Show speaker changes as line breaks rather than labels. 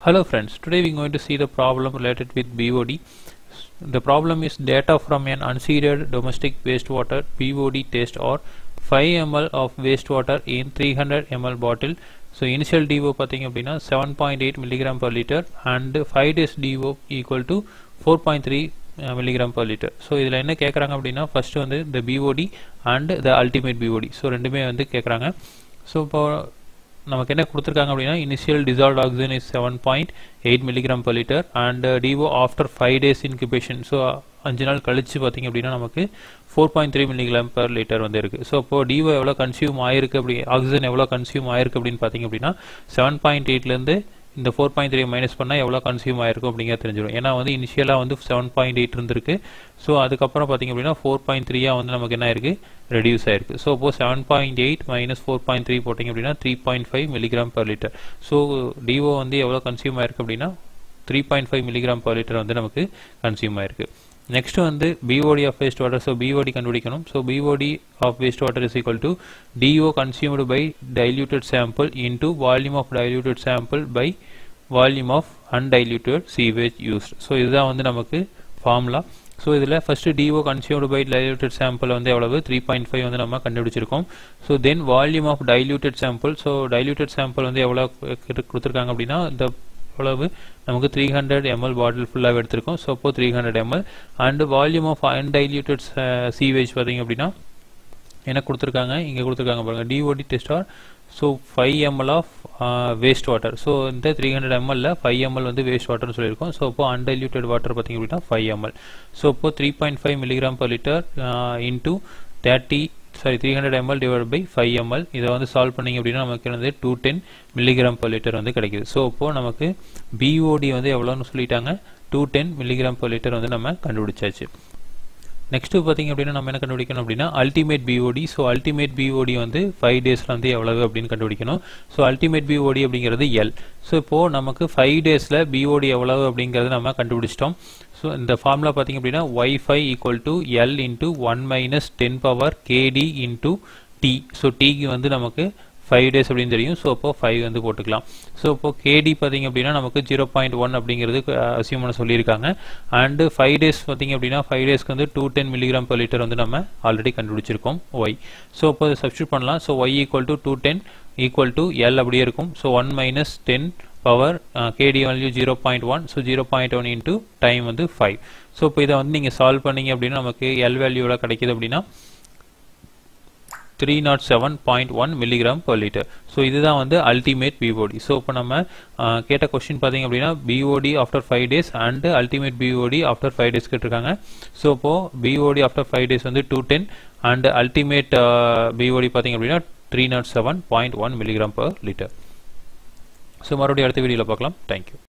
Hello friends, today we are going to see the problem related with BOD. The problem is data from an unseeded domestic wastewater BOD test or 5 ml of wastewater in 300 ml bottle. So initial DO பார்த்தீங்க அப்படின்னா 7.8 milligram per liter and 5 days DO equal to 4.3 milligram per litre so இதில் என்ன கேட்குறாங்க அப்படின்னா first வந்து இந்த BOD and the ultimate BOD so ரெண்டுமே வந்து கேட்குறாங்க ஸோ இப்போ நமக்கு என்ன கொடுத்துருக்காங்க அப்படின்னா initial dissolved oxygen is seven point eight milligram per litre and DO after five days incubation so அஞ்சு நாள் கழிச்சு பார்த்தீங்க அப்படின்னா நமக்கு four point three milligram per litre வந்து இருக்குது ஸோ இப்போ டிஓ எவ்வளோ கன்சியூம் ஆயிருக்கு அப்படி ஆக்சிஜன் எவ்வளோ கன்சியூம் ஆயிருக்கு அப்படின்னு பார்த்தீங்க அப்படின்னா செவன் பாயிண்ட் எயிட்லேருந்து இந்த ஃபோர் பாயிண்ட் த்ரீ மைனஸ் பண்ணால் எவ்வளோ கன்சியூம் ஆயிருக்கும் அப்படிங்கிறது தெரிஞ்சிடும் ஏன்னா வந்து இனிஷியலாக வந்து செவன் பாயிண்ட் எயிட் இருந்திருக்கு ஸோ அதுக்கப்புறம் பார்த்தீங்க அப்படின்னா ஃபோர் பாயிண்ட் த்ரீயாக வந்து நமக்கு என்ன ஆயிருக்கு ரெடியூஸ் ஆயிருக்கு ஸோ இப்போ seven point eight minus four point three போட்டிங்க அப்படின்னா three point five milligram per litre so DO வந்து எவ்வளோ கன்சியூம் ஆயிருக்கு அப்படின்னா three point five milligram per litre வந்து நமக்கு கன்சியூம் ஆயிருக்கு நெக்ஸ்ட் வந்து BOD of waste water so BOD கண்டுபிடிக்கணும் so BOD of waste water is equal to DO consumed by diluted sample into volume of diluted sample by volume of undiluted sewage used so இதுதான் வந்து நமக்கு formula so இதில் first DO consumed by diluted sample வந்து எவ்வளவு three point five வந்து நம்ம கண்டுபிடிச்சிருக்கோம் so then volume of diluted sample so diluted sample வந்து எவ்வளோ கொடுத்துருக்காங்க அப்படின்னா இந்த எவ்வளவு நமக்கு த்ரீ ஹண்ட்ரட் எம்எல் பாட்டில் ஃபுல்லாக எடுத்திருக்கோம் ஸோ அப்போ three hundred ml and volume of undiluted sewage பார்த்தீங்க அப்படின்னா என்ன கொடுத்துருக்காங்க இங்கே கொடுத்துருக்காங்க பாருங்கள் DOD test are so five ml of waste water so இந்த த்ரீ ஹண்ட்ரட் எம்எல்ல ஃபைவ் எம்எல் வந்து வேஸ்ட் வாட்டர்னு சொல்லியிருக்கோம் ஸோ இப்போ அன்டைல்யூட்டட் வாட்டர் பார்த்தீங்க அப்படின்னா ஃபைவ் எம்எல் ஸோ இப்போ three point five milligram per litre into thirty sorry three hundred ml divide by five ml இதை வந்து சால்வ் பண்ணிங்க அப்படின்னா நமக்கு வந்து two ten milligram per litre வந்து கிடைக்குது ஸோ இப்போது நமக்கு பிஓடி வந்து எவ்வளோன்னு சொல்லிட்டாங்க two ten milligram per litre வந்து நம்ம கண்டுபிடிச்சாச்சு நெக்ஸ்ட் பார்த்தீங்க அப்படின்னா நம்ம என்ன கண்டுபிடிக்கணும் அப்படின்னா ultimate BOD so ultimate BOD வந்து ஃபைவ் டேஸில் வந்து எவ்வளவு அப்படின்னு கண்டுபிடிக்கணும் ஸோ அல்டிமேட் பிஓடி அப்படிங்கிறது எல் ஸோ இப்போது நமக்கு ஃபைவ் டேஸில் பிஓடி எவ்வளவு அப்படிங்கிறது நம்ம கண்டுபிடிச்சிட்டோம் ஸோ இந்த ஃபார்முலா பார்த்தீங்க அப்படின்னா y five equal to L into one minus ten power KT into T so டிக்கு வந்து நமக்கு ஃபைவ் டேஸ் அப்படின்னு தெரியும் ஸோ அப்போ ஃபைவ் வந்து போட்டுக்கலாம் ஸோ இப்போ கேடி பார்த்தீங்க அப்படின்னா நமக்கு ஜீரோ பாயிண்ட் ஒன் அப்படிங்கிறது அசியூம் பண்ண சொல்லியிருக்காங்க அண்டு ஃபைவ் டேஸ் பார்த்தீங்க அப்படின்னா ஃபைவ் டேஸ்க்கு வந்து two ten milligram per litre வந்து நம்ம ஆல்ரெடி கண்டுபிடிச்சிருக்கோம் ஒய் ஸோ இப்போ சப்ஸ்டியூட் பண்ணலாம் so Y equal to two ten equal to L அப்படியே இருக்கும் so one minus ten power KT value zero point one so zero point one into time வந்து five so இப்போ இதை வந்து நீங்கள் சால்வ் பண்ணீங்க அப்படின்னா நமக்கு எல் வேல்யூவில் கிடைக்குது அப்படின்னா three nought seven point one milligram per litre so இதுதான் வந்து அல்டிமேட் பிஓடி ஸோ இப்போ நம்ம கேட்ட கொஸ்டின் பார்த்தீங்க அப்படின்னா BOD after five days and ultimate BOD after five days கேட்டிருக்காங்க ஸோ இப்போ பிஓடி ஆஃப்டர் ஃபைவ் டேஸ் வந்து two ten and ultimate BOD பார்த்தீங்க அப்படின்னா three nought seven point one milligram per litre so மறுபடியும் அடுத்த வீடியோவில் பார்க்கலாம் தேங்க்யூ